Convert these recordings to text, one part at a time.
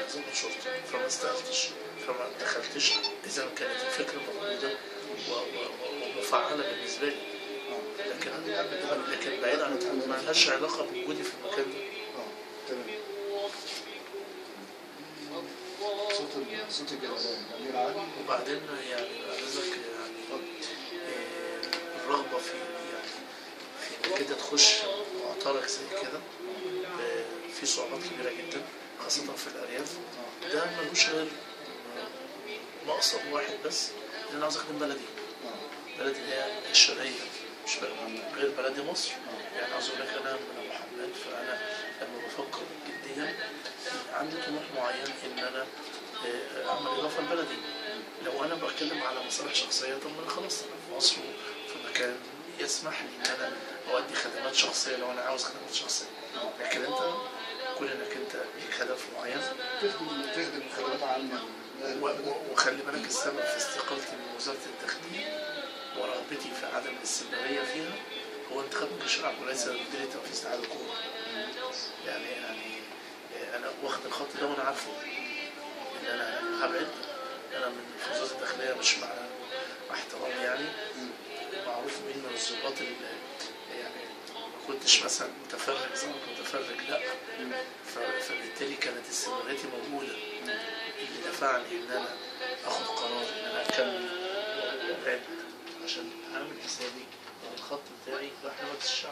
ضابط شرطه فما استقلتش فما دخلتش اذا كانت الفكره موجوده و- و- ومفعله بالنسبه لي لكن لكن بعيد عن ما لهاش علاقه بوجودي في المكان ده اه تمام صوت ال- صوت الجلالين الامير علي وبعدين يعني حضرتك يعني آه، الرغبه في يعني في انك انت تخش معترك زي كده آه، في صعوبات كبيره جدا خاصه في الارياف ده ملوش غير مقصد واحد بس ان انا عاوز اخدم بلدي اه بلدي اللي هي الشرقيه مش بلد- غير بلدي مصر يعني عاوز اقول لك انا من ابو حماد فانا لما بفكر جديا عندي طموح معين ان انا آه، اعمل اضافه لبلدي لو انا بتكلم على مصالح شخصيه طب ما انا خلاص انا في مصر في مكان يسمح لي ان انا اودي خدمات شخصيه لو انا عاوز خدمات شخصيه لكن انت كون انك انت ليك هدف معين تخدم تخدم خدمات عامه و- و- وخلي بالك السبب في استقالتي من وزاره الداخليه ورغبتي في عدم الاستمراريه فيها هو انتخاب من الشعب وليس مديريه تنفيذ اتحاد الكوره. يعني يعني آه، انا واخد الخط ده وانا عارفه ان انا هبعد انا من في وزاره الداخليه مش مع مع احترامي يعني معروف مين من الضباط اللي يعني ما كنتش مثلا متفرج زي ما كنت متفرج لا ف- فبالتالي كانت استمراريتي موجوده اللي دفعني ان انا اخد قرار ان انا اكمل وابعد عشان اعمل حسابي ان الخط بتاعي راح لمجلس الشعب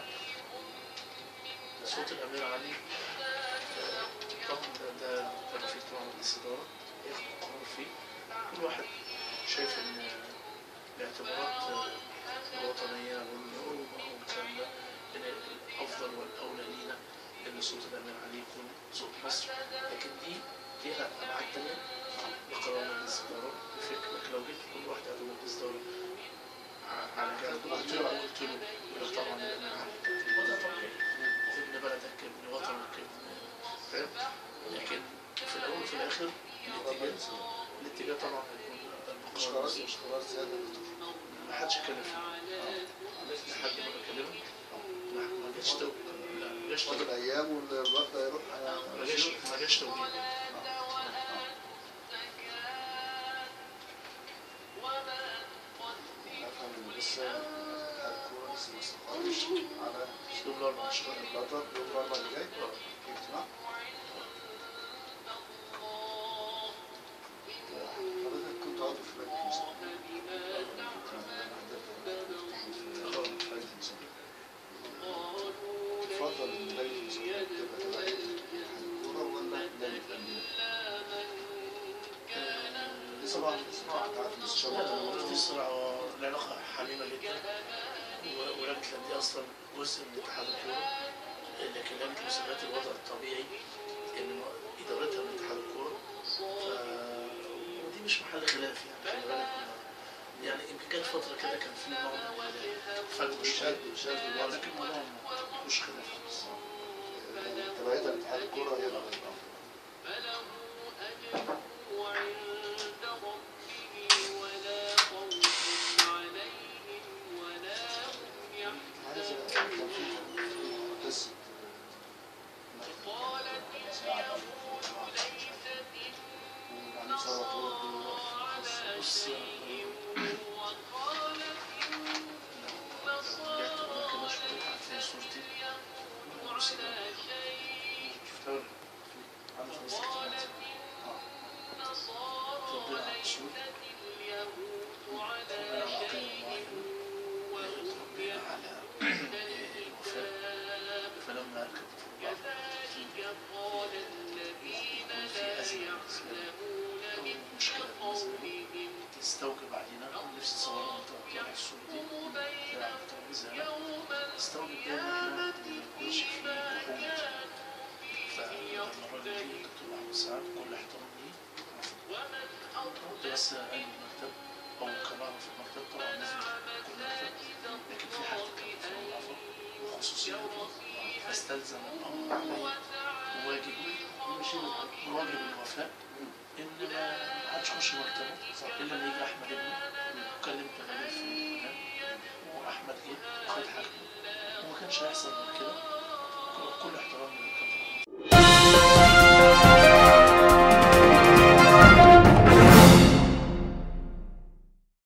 صوت الامير علي آه، طبعا ده ده كان في طبعا مجلس اداره ياخد قرار فيه كل واحد شايف ان الاعتبارات آه، الوطنيه والأمة والكلام ده ان الافضل والاولى لينا ان صوت الامير علي يكون صوت مصر لكن دي ليها ابعاد تانيه بقرار مجلس الاداره بفكر لكن لو جيت كل واحد قال مجلس الاداره ع- على جنب قلت له قلت له يقول لك طبعا الامير علي وده طبيعي ابن بلدك ابن وطنك ابن فاهم لكن في الاول وفي الاخر الاتجاه الاتجاه طبعا هيكون مش البقاء قرار مش قرار سيادة ما حدش يتكلم فيه لحد ما بكلمك لا ما جاش تو لا ما جاش فاضل توجيه ايام والوقت هيروح ما جاش ما جاش توجيه افهم ان لسه اتحاد الكوره لسه ما استقرش على يوم الاربعاء مش فاهم. اللقطات يوم الاربعاء اللي جاي آه. في اجتماع حضرتك كنت عضو في لجنه المسابقات تفضل ان لجنه المسابقات تبقى تبع اتحاد الكوره ولا لجنه الانديه؟ دي صراحه صراحه انت عارف الاستشارات لا، اللي في موجودة. صراع العلاقة حميمة جدا و- ولجنة الأندية أصلا جزء من اتحاد الكورة لكن لجنة المسابقات الوضع الطبيعي إن إدارتها من اتحاد الكورة ف- ودي مش محل خلاف يعني خلي بالك من- يعني يمكن كانت فترة كده كان في نوع من الفجوة شوية شاد شاد الوضع لكن الموضوع مش خلاف خالص تبعيتها لاتحاد الكوره هي الافضل عايز كان في قصه وبعدين صار طول بص رجعت بقى كده شوية هتلاقي صورتي بص ده. شفتها عامل خمس اجتماعات تطبيق على الأصول تطبيق على قيم معينة تطبيق على الوفاء فلما أركب في بعض في أزمة بالنسبة لي أو مشكلة بالنسبة لي تستوجب علينا نفسي صورنا تطبيق الصورة دي تلعب الترابيزة تستوجب دايما إحنا ما نكونش في ضغوط فلما الراجل جه الدكتور محمود سعد كل احترام ليه قلت بس أي مكتب أو كمان في المكتب طبعا لازم يكون مكتب لكن في حاجة كانت في النظافة وخصوصيته فاستلزم الأمر علي واجب واجب الوفاء إن ما حدش يخش مكتبه إلا لما يجي أحمد ابنه وكلمت غالي في القناة وأحمد جه وخد حاجته وما كانش هيحصل من كده كل احترام